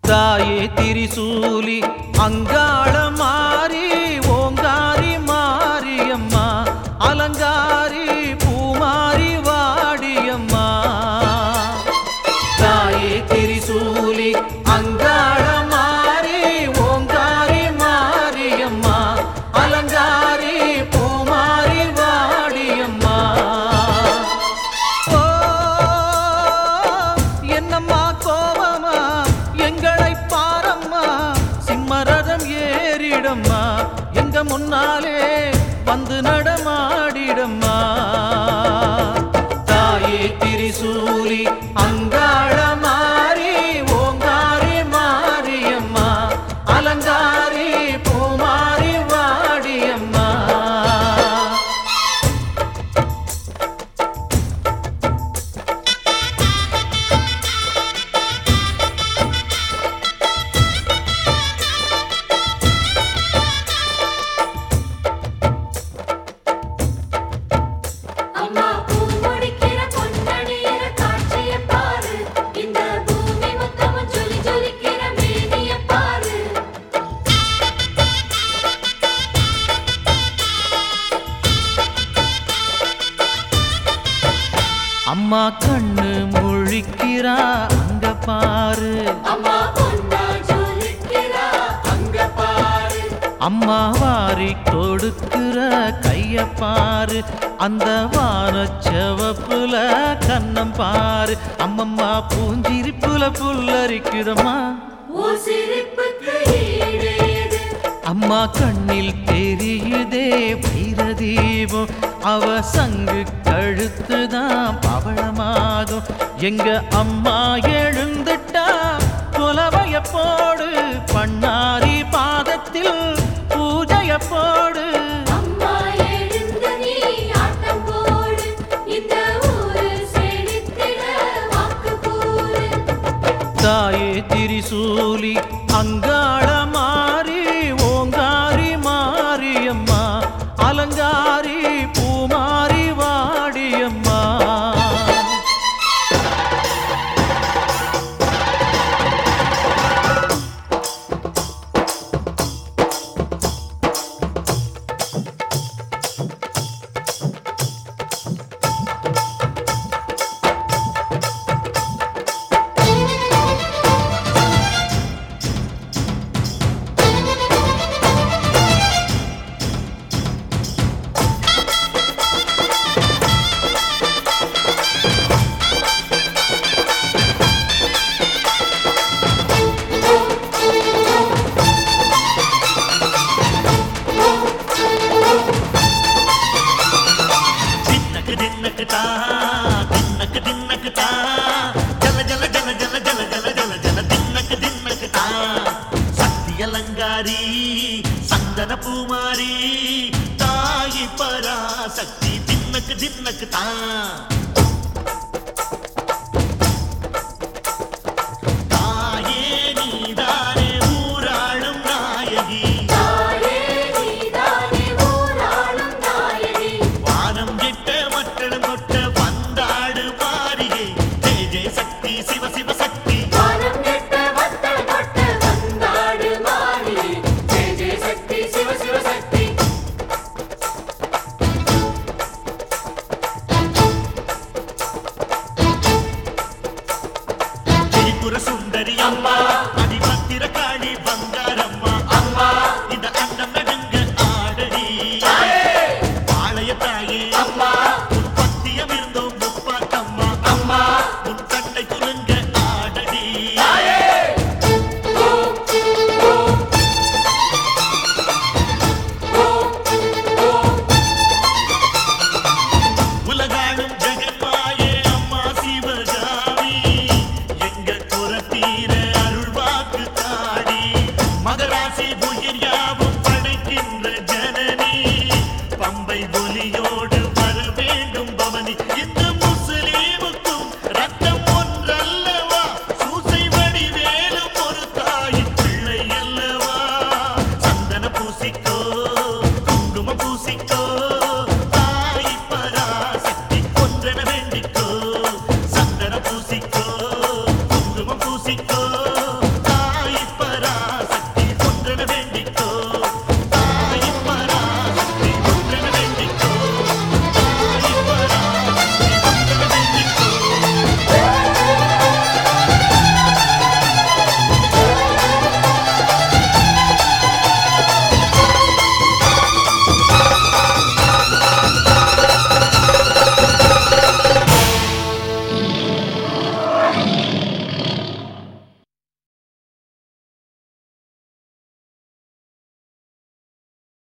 தாயே திரிசூலி அங்காள மாறி ஓங்காரி மாரியம்மா அலங்காரி பூமாரி வாடியம்மா தாயே திரிசூலி அங்காள மாறி ஓங்காரி மாரியம்மா அலங்காரி பூமாரி வாடியம்மா ஓ, என்னம்மா கோவமா எங்களை பாரம்மா சிம்மரதம் ஏறிடம்மா எங்க முன்னாலே வந்து நடமாடிடம்மா தாயே திரிசூலி அங்காள மாறி ஓங்காரி மாரியம்மா அலங்காரி பூமாரி வாடியம்மா அம்மா பூ முடிக்கிற பொன்னணியிற காட்சிய பாரு இந்த பூமி மொத்தமும் ஜொலி ஜொலிக்கிற மேனிய பாரு அம்மா கண்ணு முழிக்கிறா அங்க பாரு அம்மா பொன்னா ஜொலிக்கிறா அங்க பாரு அம்மா வாரி கொடுக்கிற கைய பாரு அந்த வானச்சவப்புல கண்ணம் பாரு அம்மம்மா பூஞ்சிரிப்புல புல்லரிக்குதம்மா ஓ சிரிப்புக்கு ஈடேது அம்மா கண்ணில் தெரியுதே வைர தீபம் அவ சங்கு கழுத்துதான் பவளமாகும் எங்க அம்மா எழுந்துட்டா குலவைய போடு பண்ணாரி பாதத்தில் பூஜைய போடு அம்மா எழுந்து நீ ஆட்டம் போடு இந்த ஊரு செழித்திட வாக்கு கூறு தாயே திரிசூலி அங்காள மாறி ஓங்காரி மாரியம்மா அலங்காரி பூமாரி வாடியம்மா தின்னக்கு தின்னக்கு தா தின்னக்கு தின்னக்கு தா ஜல ஜல ஜல ஜல ஜல ஜல ஜல ஜல தின்னக்கு தின்னக்கு தா சக்தி அலங்காரி சந்தன பூமாரி தாயி பராசக்தி தின்னக்கு தின்னக்கு தா தாயே நீதானே ஊராளும் நாயகி தாயே நீதானே ஊராளும் நாயகி வானம் கெட்ட மக்களும் கொட்ட வந்தாடு மாறியே ஜெய ஜெய சக்தி சிவ சிவ சக்தி வானம் கெட்ட வத்தல் கொட்ட வந்தாடு மாறி ஜெய ஜெய சக்தி சிவ சிவ சக்தி திரிபுர சுந்தரி அம்மா